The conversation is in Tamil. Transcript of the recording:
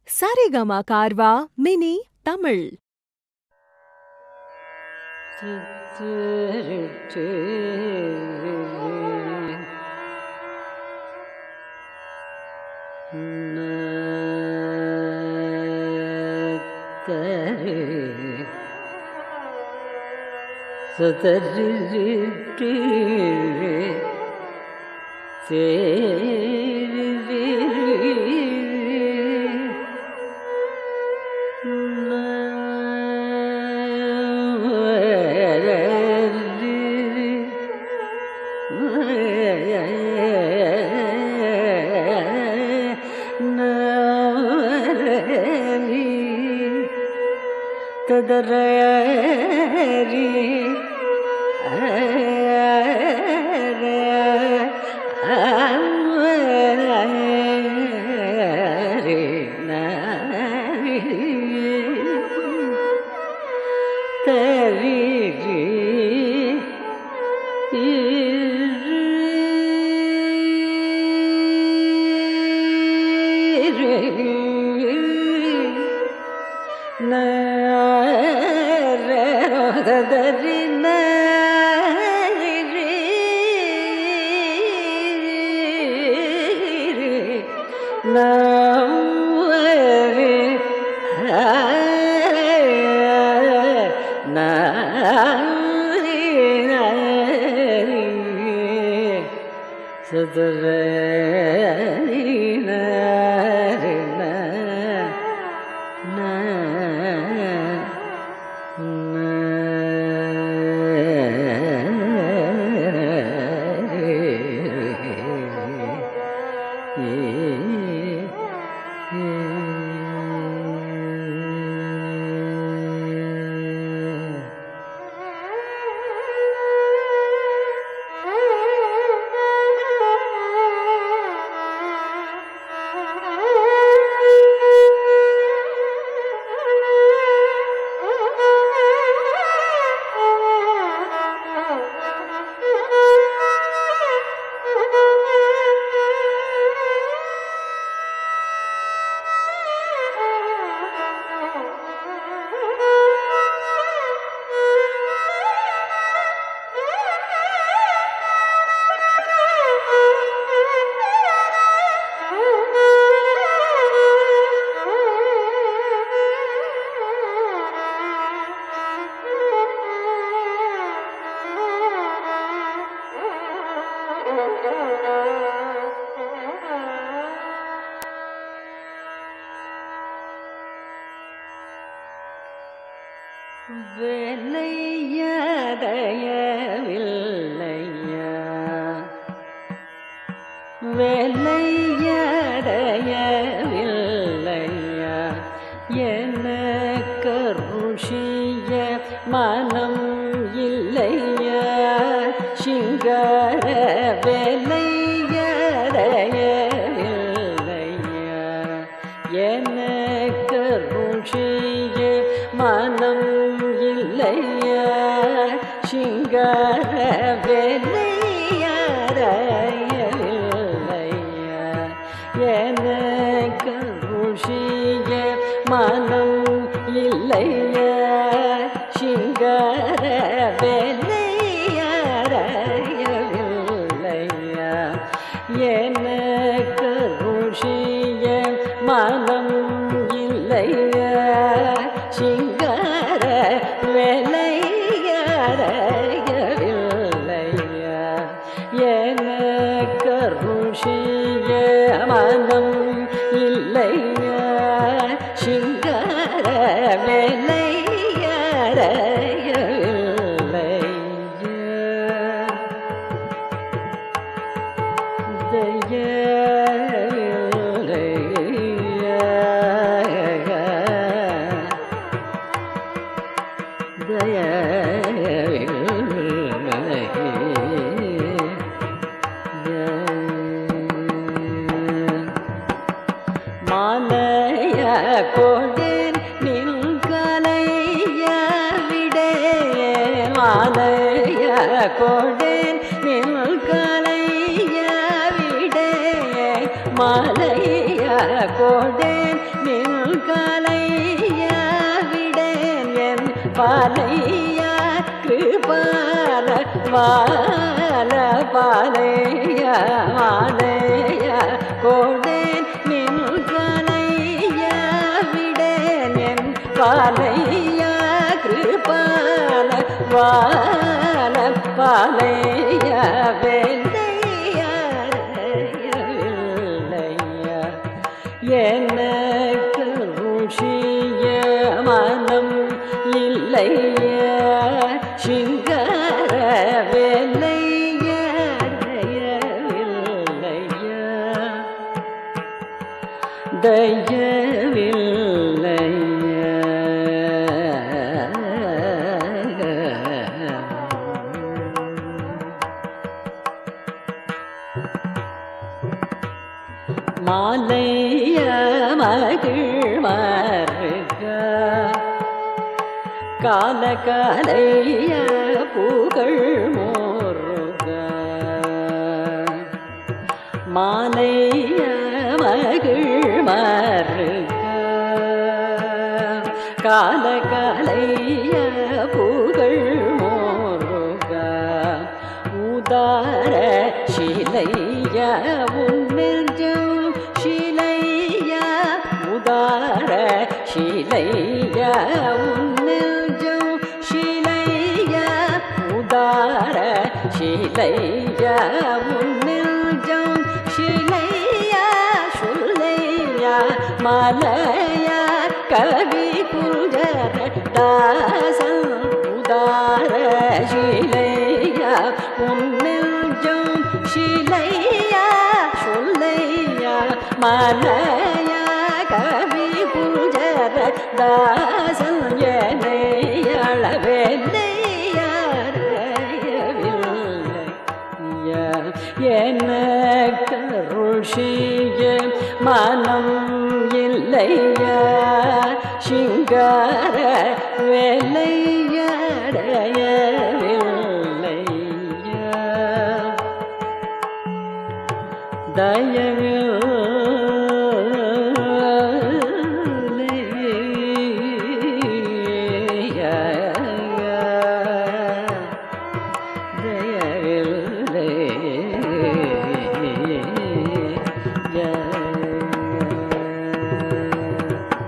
சரிகமா கார்வா மினி தமிழ் வெள்ளையடையவில்லையா வெள்ளையடையவில்லையா எனக்கு ருஷிய மனம் இல்லையா சிங்கார வெள்ளையடையவில்லையா எனக்கு ருஷிய மனம் இல்லையா சிங்கார வெள்ளையடையவில்லையா எனக்கு ருஷிய மனம் இல்லையா சிங்கார வெள்ளையடையவில்லையா எனக்கு ருஷிய மனம் இல்லையா சிங்கார வெள்ளையடையவில்லையா எனக்கு ருஷிய மனம் இல்லையா சிங்கார வெள்ளையடையவில்லையா மாலைய கொடேன் நின் கலைய விடே மாலைய கொடேன் நின் கலைய விடே மாலைய கொடேன் நின் நில்கலைய விடேன் என் பாலைய கிருபால வால பாலைய மாலைய கோடேன் நில்கலைய விடேன் என் பாலைய கிருபால வால பாலைய வெள்ளைய எனக்கு ருஷிய மனம் இல்லைய சிங்கார வெள்ளைய தயவில்லைய மாலைய மகிழ் மருக கால காலைய புகழ் மோருக மாலைய மகிழ் மருக கால காலைய புகழ் மோருக உதார சிலைய உன்னெஞ்சம் சிலைய உதார சிலைய உன்னெஞ்சம் சிலைய உதார சிலைய உன்னெஞ்சம் சிலைய சொல்லைய மலைய கவி குஜர தாசன் உதார சிலைய உன்னெஞ்சம் சிலைய சொல்லைய மலைய கவி குஜர தாசன் எனக்கு ருஷிய மனம் இல்லைய சிங்கார வெள்ளையடையவில்லைய தயவில்லை